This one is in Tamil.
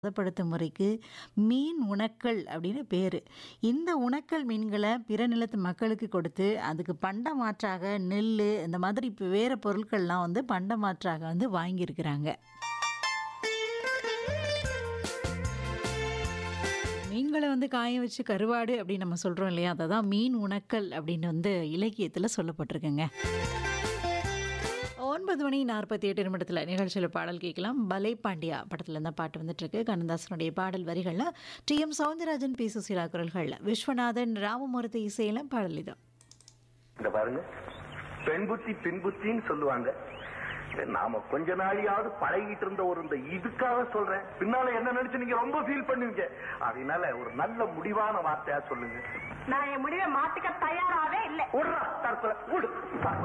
பதப்படுத்தும் முறைக்கு மீன் உணக்கல் அப்படின்னு பேரு. இந்த உணக்கல் மீன்கள பிற நிலத்து மக்களுக்கு கொடுத்து, அதுக்கு பண்டமாற்றாக நெல்லு, இந்த மாதிரி இப்ப வேற பொருட்கள்லாம் வந்து பண்டமாற்றாக வந்து வாங்கியிருக்கிறாங்க. மீன்கள வந்து காய வச்சு கருவாடு அப்படின்னு நம்ம சொல்றோம் இல்லையா? அத தான் மீன் உணக்கல் அப்படின்னு வந்து இலக்கியத்துல சொல்லப்பட்டிருக்குங்க. 9 மணி 48 நிமிடத்துல நிகழ்ச்சியில பாடல் கேட்கலாம். பலே பாண்டியா படத்துல இருந்த பாட்டு வந்துட்டுருக்கு. கண்ணதாசனுடைய பாடல் வரிகள்ல டி.எம். சௌந்தரராஜன், பி. சுசீலா குரல்கள்ல விஸ்வநாதன், ராமமூர்த்தி இசையில பாடல் இது. இந்த பாருங்க பெண் புத்தி பின் புத்தின்னு சொல்லுவாங்க நாம கொஞ்ச நாளையாவது பழகிட்டு இருந்த ஒரு இந்த இதுக்காக சொல்றேன் பின்னால என்ன நினைச்சு நீங்க ரொம்ப ஃபீல் பண்ணுவீங்க அதனால ஒரு நல்ல முடிவான வார்த்தையா சொல்லுங்க நான் என் முடிவை மாத்திக்க தயாராவே இல்லை விடுறா, தற்ப- விடு.